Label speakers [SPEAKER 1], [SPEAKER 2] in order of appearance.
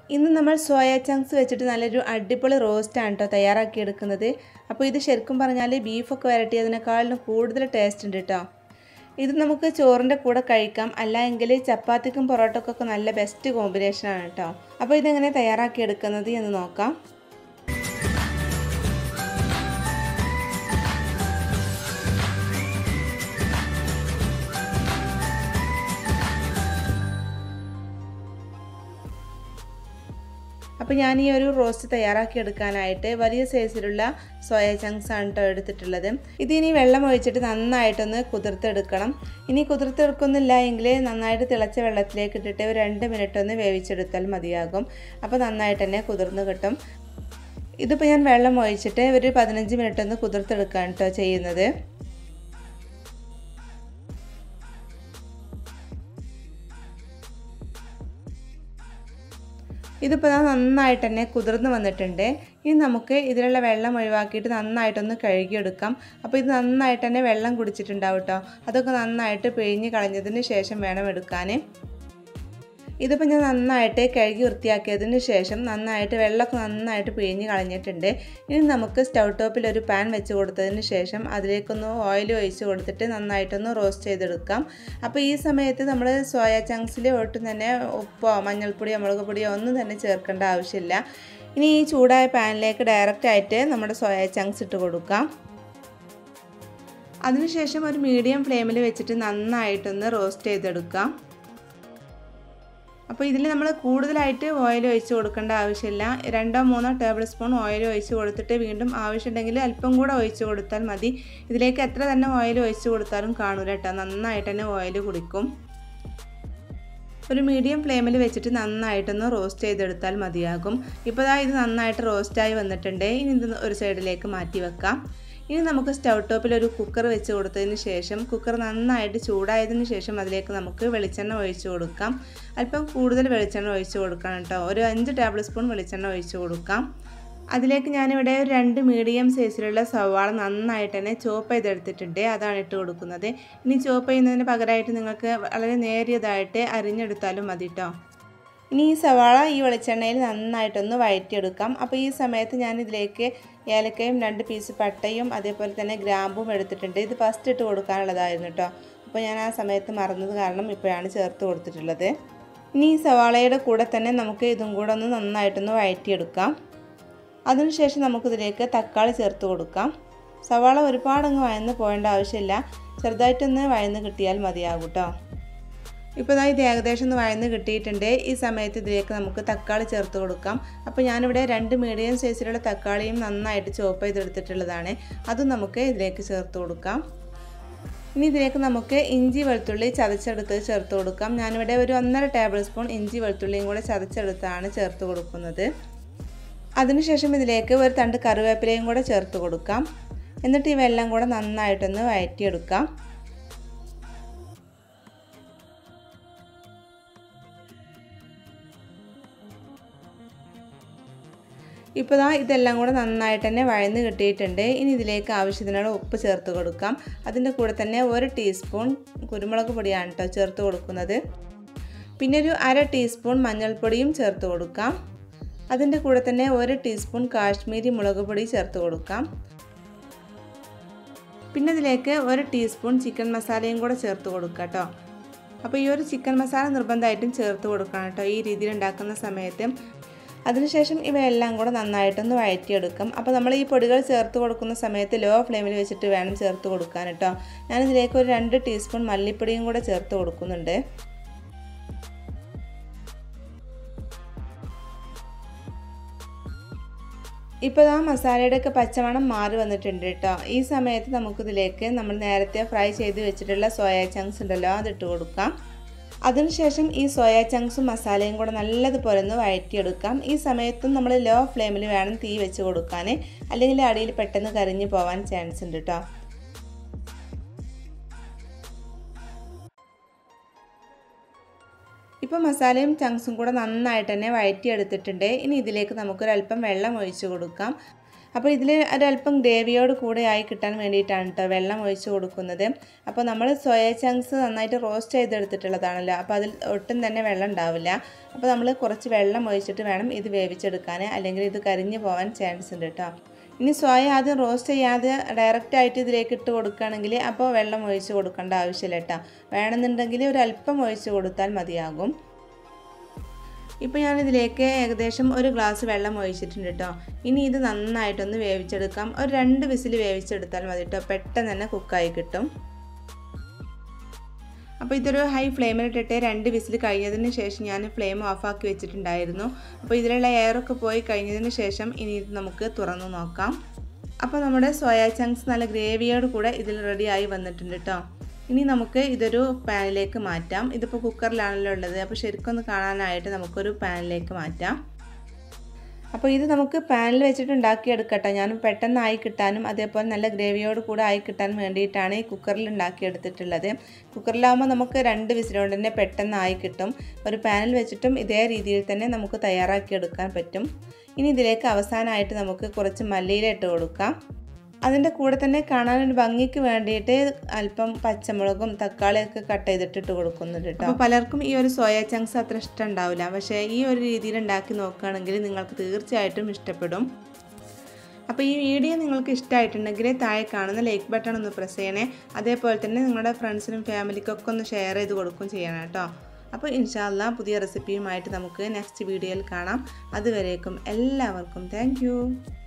[SPEAKER 1] ഇന്ന് നമ്മൾ soya chunks വെച്ചിട്ട് നല്ലൊരു അടിപൊളി റോസ്റ്റാണ് കേട്ടോ തയ്യാറാക്കിയെടുക്കുന്നത് അപ്പോൾ ഇത് ശരിക്കും പറഞ്ഞാൽ ബീഫൊക്കെ വരട്ടിയതിനേക്കാളും കൂടുതൽ ടേസ്റ്റ് ഉണ്ട് കേട്ടോ ഇത് നമുക്ക് ചോറിൻ്റെ കൂടെ കഴിക്കാം അല്ല എങ്കിൽ ചപ്പാത്തിക്കും പൊറോട്ടക്കൊക്കെ നല്ല ബെസ്റ്റ് കോമ്പിനേഷനാണ് കേട്ടോ അപ്പോൾ ഇതെങ്ങനെ തയ്യാറാക്കിയെടുക്കുന്നത് എന്ന് നോക്കാം അപ്പോൾ ഞാൻ ഈ ഒരു റോസ്റ്റ് തയ്യാറാക്കി എടുക്കാനായിട്ട് വലിയ സൈസിലുള്ള സോയ ചങ്ക്സ് ആണ് കേട്ടോ എടുത്തിട്ടുള്ളത് ഇത് ഇനി വെള്ളം ഒഴിച്ചിട്ട് നന്നായിട്ടൊന്ന് കുതിർത്തെടുക്കണം ഇനി കുതിർത്തെടുക്കുന്നില്ല എങ്കിൽ നന്നായിട്ട് തിളച്ച വെള്ളത്തിലേക്ക് ഇട്ടിട്ട് ഒരു രണ്ട് മിനിറ്റ് ഒന്ന് വേവിച്ചെടുത്താൽ മതിയാകും അപ്പോൾ നന്നായിട്ട് തന്നെ കുതിർന്ന് കിട്ടും ഇതിപ്പോൾ ഞാൻ വെള്ളം ഒഴിച്ചിട്ട് ഒരു പതിനഞ്ച് മിനിറ്റ് ഒന്ന് കുതിർത്തെടുക്കുകയാണ് കേട്ടോ ചെയ്യുന്നത് ഇതിപ്പോൾ നന്നായിട്ട് തന്നെ കുതിർന്ന് വന്നിട്ടുണ്ട് ഇനി നമുക്ക് ഇതിലുള്ള വെള്ളം ഒഴിവാക്കിയിട്ട് നന്നായിട്ടൊന്ന് കഴുകിയെടുക്കാം അപ്പോൾ ഇത് നന്നായിട്ട് തന്നെ വെള്ളം കുടിച്ചിട്ടുണ്ടാവും കേട്ടോ അതൊക്കെ നന്നായിട്ട് പിഴിഞ്ഞ് കളഞ്ഞതിന് ശേഷം വേണം എടുക്കാൻ ഇതിപ്പോൾ ഞാൻ നന്നായിട്ട് കഴുകി വൃത്തിയാക്കിയതിന് ശേഷം നന്നായിട്ട് വെള്ളമൊക്കെ നന്നായിട്ട് പിഴിഞ്ഞ് കളഞ്ഞിട്ടുണ്ട് ഇനി നമുക്ക് സ്റ്റൗ ടോപ്പിൽ ഒരു പാൻ വെച്ച് കൊടുത്തതിന് ശേഷം അതിലേക്കൊന്ന് ഓയിൽ ഒഴിച്ച് കൊടുത്തിട്ട് നന്നായിട്ടൊന്ന് റോസ്റ്റ് ചെയ്തെടുക്കാം അപ്പോൾ ഈ സമയത്ത് നമ്മൾ സോയ ചങ്ക്സിൽ ഒട്ടും തന്നെ ഉപ്പോ മഞ്ഞൾപ്പൊടിയോ മുളക് പൊടിയോ ഒന്നും തന്നെ ചേർക്കേണ്ട ആവശ്യമില്ല ഇനി ഈ ചൂടായ പാനിലേക്ക് ഡയറക്റ്റ് ആയിട്ട് നമ്മുടെ സോയ ചങ്ക്സ് ഇട്ട് കൊടുക്കാം അതിനുശേഷം ഒരു മീഡിയം ഫ്ലെയിമിൽ വെച്ചിട്ട് നന്നായിട്ടൊന്ന് റോസ്റ്റ് ചെയ്തെടുക്കാം അപ്പോൾ ഇതിൽ നമ്മൾ കൂടുതലായിട്ട് ഓയിൽ ഒഴിച്ച് കൊടുക്കേണ്ട ആവശ്യമില്ല രണ്ടോ മൂന്നോ ടേബിൾ സ്പൂൺ ഓയിൽ ഒഴിച്ച് കൊടുത്തിട്ട് വീണ്ടും ആവശ്യമുണ്ടെങ്കിൽ അല്പം കൂടെ ഒഴിച്ച് കൊടുത്താൽ മതി ഇതിലേക്ക് എത്ര തന്നെ ഓയിൽ ഒഴിച്ച് കൊടുത്താലും കാണൂല കേട്ടോ നന്നായിട്ട് തന്നെ ഓയിൽ കുടിക്കും ഒരു മീഡിയം ഫ്ലെയിമിൽ വെച്ചിട്ട് നന്നായിട്ടൊന്ന് റോസ്റ്റ് ചെയ്തെടുത്താൽ മതിയാകും ഇപ്പോൾ ദാ ഇത് നന്നായിട്ട് റോസ്റ്റായി വന്നിട്ടുണ്ട് ഇനി ഇത് ഒരു സൈഡിലേക്ക് മാറ്റി വെക്കാം ഇനി നമുക്ക് സ്റ്റൗ ടോപ്പിൽ ഒരു കുക്കർ വെച്ച് കൊടുത്തതിന് ശേഷം കുക്കർ നന്നായിട്ട് ചൂടായതിന് ശേഷം അതിലേക്ക് നമുക്ക് വെളിച്ചെണ്ണ ഒഴിച്ച് കൊടുക്കാം അല്പം കൂടുതൽ വെളിച്ചെണ്ണ ഒഴിച്ച് കൊടുക്കണം കേട്ടോ ഒരു അഞ്ച് ടേബിൾ സ്പൂൺ വെളിച്ചെണ്ണ ഒഴിച്ച് കൊടുക്കാം അതിലേക്ക് ഞാനിവിടെ ഒരു രണ്ട് മീഡിയം സൈസിലുള്ള സവാള നന്നായിട്ട് തന്നെ ചോപ്പ് ചെയ്തെടുത്തിട്ടുണ്ട് അതാണ് ഇട്ട് കൊടുക്കുന്നത് ഇനി ചോപ്പ് ചെയ്യുന്നതിന് പകരമായിട്ട് നിങ്ങൾക്ക് വളരെ നേരിയതായിട്ട് അരിഞ്ഞെടുത്താലും മതി കേട്ടോ ഇനി ഈ സവാള ഈ വെളിച്ചെണ്ണയിൽ നന്നായിട്ടൊന്ന് വഴറ്റിയെടുക്കാം അപ്പോൾ ഈ സമയത്ത് ഞാൻ ഇതിലേക്ക് ഏലക്കയും രണ്ട് പീസ് പട്ടയും അതേപോലെ തന്നെ ഗ്രാമ്പും എടുത്തിട്ടുണ്ട് ഇത് ഫസ്റ്റ് ഇട്ട് കൊടുക്കാനുള്ളതായിരുന്നു കേട്ടോ അപ്പോൾ ഞാൻ ആ സമയത്ത് മറന്നത് കാരണം ഇപ്പോഴാണ് ചേർത്ത് കൊടുത്തിട്ടുള്ളത് ഇനി ഈ സവാളയുടെ കൂടെ തന്നെ നമുക്ക് ഇതും കൂടെ ഒന്ന് നന്നായിട്ടൊന്ന് വഴറ്റിയെടുക്കാം അതിനുശേഷം നമുക്കിതിലേക്ക് തക്കാളി ചേർത്ത് കൊടുക്കാം സവാള ഒരുപാടങ്ങ് വഴന്ന് പോകേണ്ട ആവശ്യമില്ല ചെറുതായിട്ടൊന്ന് വഴന്ന് കിട്ടിയാൽ മതിയാകും കേട്ടോ ഇപ്പോൾ ഇതാ ഇത് ഏകദേശം ഒന്ന് വഴന്ന് കിട്ടിയിട്ടുണ്ട് ഈ സമയത്ത് ഇതിലേക്ക് നമുക്ക് തക്കാളി ചേർത്ത് കൊടുക്കാം അപ്പോൾ ഞാനിവിടെ രണ്ട് മീഡിയം സൈസിലുള്ള തക്കാളിയും നന്നായിട്ട് ചോപ്പ് ചെയ്തെടുത്തിട്ടുള്ളതാണ് അതും നമുക്ക് ഇതിലേക്ക് ചേർത്ത് കൊടുക്കാം ഇനി ഇതിലേക്ക് നമുക്ക് ഇഞ്ചി വെളുത്തുള്ളി ചതച്ചെടുത്ത് ചേർത്ത് കൊടുക്കാം ഞാനിവിടെ ഒരു ഒന്നര ടേബിൾ സ്പൂൺ ഇഞ്ചി വെളുത്തുള്ളിയും കൂടെ ചതച്ചെടുത്താണ് ചേർത്ത് കൊടുക്കുന്നത് അതിനുശേഷം ഇതിലേക്ക് ഒരു തണ്ട് കറിവേപ്പിലയും കൂടെ ചേർത്ത് കൊടുക്കാം എന്നിട്ട് ഇവയെല്ലാം കൂടെ നന്നായിട്ടൊന്ന് വഴറ്റിയെടുക്കാം ഇപ്പോൾ ദാ ഇതെല്ലാം കൂടെ നന്നായിട്ട് തന്നെ വഴന്ന് കിട്ടിയിട്ടുണ്ട് ഇനി ഇതിലേക്ക് ആവശ്യത്തിനുള്ള ഉപ്പ് ചേർത്ത് കൊടുക്കാം അതിൻ്റെ കൂടെ തന്നെ ഒരു ടീസ്പൂൺ കുരുമുളക് പൊടിയാണ് കേട്ടോ ചേർത്ത് കൊടുക്കുന്നത് പിന്നെ ഒരു അര ടീസ്പൂൺ മഞ്ഞൾപ്പൊടിയും ചേർത്ത് കൊടുക്കാം അതിൻ്റെ കൂടെ തന്നെ ഒരു ടീസ്പൂൺ കാശ്മീരി മുളക് പൊടി ചേർത്ത് കൊടുക്കാം പിന്നെ ഇതിലേക്ക് ഒരു ടീസ്പൂൺ ചിക്കൻ മസാലയും കൂടെ ചേർത്ത് കൊടുക്കാം കേട്ടോ അപ്പോൾ ഈ ഒരു ചിക്കൻ മസാല നിർബന്ധമായിട്ടും ചേർത്ത് കൊടുക്കണം കേട്ടോ ഈ രീതിയിൽ ഉണ്ടാക്കുന്ന സമയത്ത് അതിനുശേഷം ഇവയെല്ലാം കൂടെ നന്നായിട്ടൊന്ന് വഴറ്റിയെടുക്കും അപ്പോൾ നമ്മൾ ഈ പൊടികൾ ചേർത്ത് കൊടുക്കുന്ന സമയത്ത് ലോ ഫ്ലെയിമിൽ വെച്ചിട്ട് വേണം ചേർത്ത് കൊടുക്കാൻ കേട്ടോ ഞാനിതിലേക്ക് ഒരു രണ്ട് ടീസ്പൂൺ മല്ലിപ്പൊടിയും കൂടെ ചേർത്ത് കൊടുക്കുന്നുണ്ട് ഇപ്പോൾ ആ മസാലയുടെയൊക്കെ പച്ചമണം മാറി വന്നിട്ടുണ്ട് കേട്ടോ ഈ സമയത്ത് നമുക്കിതിലേക്ക് നമ്മൾ നേരത്തെ ഫ്രൈ ചെയ്ത് വെച്ചിട്ടുള്ള സോയ ചങ്ക്സ് ഉണ്ടല്ലോ അതിട്ട് കൊടുക്കാം അതിനുശേഷം ഈ സോയ ചങ്ക്സും മസാലയും കൂടെ നല്ലതുപോലെ ഒന്ന് വഴറ്റിയെടുക്കാം ഈ സമയത്തും നമ്മൾ ലോ ഫ്ലെയിമിൽ വേണം തീ വെച്ച് കൊടുക്കാൻ അല്ലെങ്കിൽ അടിയിൽ പെട്ടെന്ന് കരിഞ്ഞു പോകാൻ ചാൻസ് ഉണ്ട് കേട്ടോ ഇപ്പോൾ മസാലയും ചങ്ക്സും കൂടെ നന്നായിട്ട് തന്നെ വഴറ്റിയെടുത്തിട്ടുണ്ട് ഇനി ഇതിലേക്ക് നമുക്കൊരല്പം വെള്ളം ഒഴിച്ചു കൊടുക്കാം അപ്പോൾ ഇതിൽ ഒരല്പം ഗ്രേവിയോട് കൂടെ ആയി കിട്ടാൻ വേണ്ടിയിട്ടാണ് കേട്ടോ വെള്ളം ഒഴിച്ച് കൊടുക്കുന്നത് അപ്പോൾ നമ്മൾ സോയ ചങ്ക്സ് നന്നായിട്ട് റോസ്റ്റ് ചെയ്തെടുത്തിട്ടുള്ളതാണല്ലോ അപ്പോൾ അതിൽ ഒട്ടും തന്നെ വെള്ളം ഉണ്ടാവില്ല അപ്പോൾ നമ്മൾ കുറച്ച് വെള്ളം ഒഴിച്ചിട്ട് വേണം ഇത് വേവിച്ചെടുക്കാൻ അല്ലെങ്കിൽ ഇത് കരിഞ്ഞു പോകാൻ ചാൻസ് ഉണ്ട് കേട്ടോ ഇനി സോയ ആദ്യം റോസ്റ്റ് ചെയ്യാതെ ഡയറക്റ്റ് ആയിട്ട് ഇതിലേക്ക് ഇട്ട് കൊടുക്കുകയാണെങ്കിൽ അപ്പോൾ വെള്ളം ഒഴിച്ച് കൊടുക്കേണ്ട ആവശ്യമില്ല കേട്ടോ വേണമെന്നുണ്ടെങ്കിൽ ഒരു അല്പം ഒഴിച്ച് കൊടുത്താൽ മതിയാകും ഇപ്പോൾ ഞാനിതിലേക്ക് ഏകദേശം ഒരു ഗ്ലാസ് വെള്ളം ഒഴിച്ചിട്ടുണ്ട് കേട്ടോ ഇനി ഇത് നന്നായിട്ടൊന്ന് വേവിച്ചെടുക്കാം ഒരു രണ്ട് വിസിൽ വേവിച്ചെടുത്താൽ മതി കേട്ടോ പെട്ടെന്ന് തന്നെ കുക്കായി കിട്ടും അപ്പോൾ ഇതൊരു ഹൈ ഫ്ലെയിമിലിട്ടിട്ട് രണ്ട് വിസിൽ കഴിഞ്ഞതിന് ശേഷം ഞാൻ ഫ്ലെയിം ഓഫാക്കി വെച്ചിട്ടുണ്ടായിരുന്നു അപ്പോൾ ഇതിലുള്ള എയറൊക്കെ പോയി കഴിഞ്ഞതിന് ശേഷം ഇനി ഇത് നമുക്ക് തുറന്നു നോക്കാം അപ്പോൾ നമ്മുടെ സോയാ ചങ്ക്സ് നല്ല ഗ്രേവിയോട് കൂടെ ഇതിൽ റെഡി ആയി വന്നിട്ടുണ്ട് കേട്ടോ ഇനി നമുക്ക് ഇതൊരു പാനിലേക്ക് മാറ്റാം ഇതിപ്പോൾ കുക്കറിലാണല്ലോ ഉള്ളത് അപ്പോൾ ശരിക്കൊന്ന് കാണാനായിട്ട് നമുക്കൊരു പാനിലേക്ക് മാറ്റാം അപ്പോൾ ഇത് നമുക്ക് പാനിൽ വെച്ചിട്ട് ഉണ്ടാക്കിയെടുക്കട്ടെ ഞാൻ പെട്ടെന്ന് ആയി കിട്ടാനും അതേപോലെ നല്ല ഗ്രേവിയോട് കൂടെ ആയി കിട്ടാൻ വേണ്ടിയിട്ടാണ് ഈ കുക്കറിൽ ഉണ്ടാക്കിയെടുത്തിട്ടുള്ളത് കുക്കറിലാകുമ്പോൾ നമുക്ക് രണ്ട് വിസിലുകൊണ്ട് തന്നെ പെട്ടെന്ന് ആയി കിട്ടും ഒരു പാനിൽ വെച്ചിട്ടും ഇതേ രീതിയിൽ തന്നെ നമുക്ക് തയ്യാറാക്കിയെടുക്കാൻ പറ്റും ഇനി ഇതിലേക്ക് അവസാനമായിട്ട് നമുക്ക് കുറച്ച് മല്ലിയില ഇട്ട് കൊടുക്കാം അതിൻ്റെ കൂടെ തന്നെ കാണാനൊരു ഭംഗിക്ക് വേണ്ടിയിട്ട് അല്പം പച്ചമുളകും തക്കാളിയൊക്കെ കട്ട് ചെയ്തിട്ടിട്ട് കൊടുക്കുന്നുണ്ട് കേട്ടോ അപ്പോൾ പലർക്കും ഈ ഒരു സോയ ചങ്ക്സ് അത്ര ഇഷ്ടം ഉണ്ടാവില്ല പക്ഷേ ഈ ഒരു രീതിയിൽ ഉണ്ടാക്കി നോക്കുകയാണെങ്കിൽ നിങ്ങൾക്ക് തീർച്ചയായിട്ടും ഇഷ്ടപ്പെടും അപ്പോൾ ഈ വീഡിയോ നിങ്ങൾക്ക് ഇഷ്ടമായിട്ടുണ്ടെങ്കിൽ താഴെ കാണുന്ന ലൈക്ക് ബട്ടൺ ഒന്ന് പ്രസ് ചെയ്യണേ അതേപോലെ തന്നെ നിങ്ങളുടെ ഫ്രണ്ട്സിനും ഫാമിലിക്കൊക്കെ ഒന്ന് ഷെയർ ചെയ്ത് കൊടുക്കും ചെയ്യണം കേട്ടോ അപ്പോൾ ഇൻഷാല്ല പുതിയ റെസിപ്പിയുമായിട്ട് നമുക്ക് നെക്സ്റ്റ് വീഡിയോയിൽ കാണാം അതുവരേക്കും എല്ലാവർക്കും താങ്ക്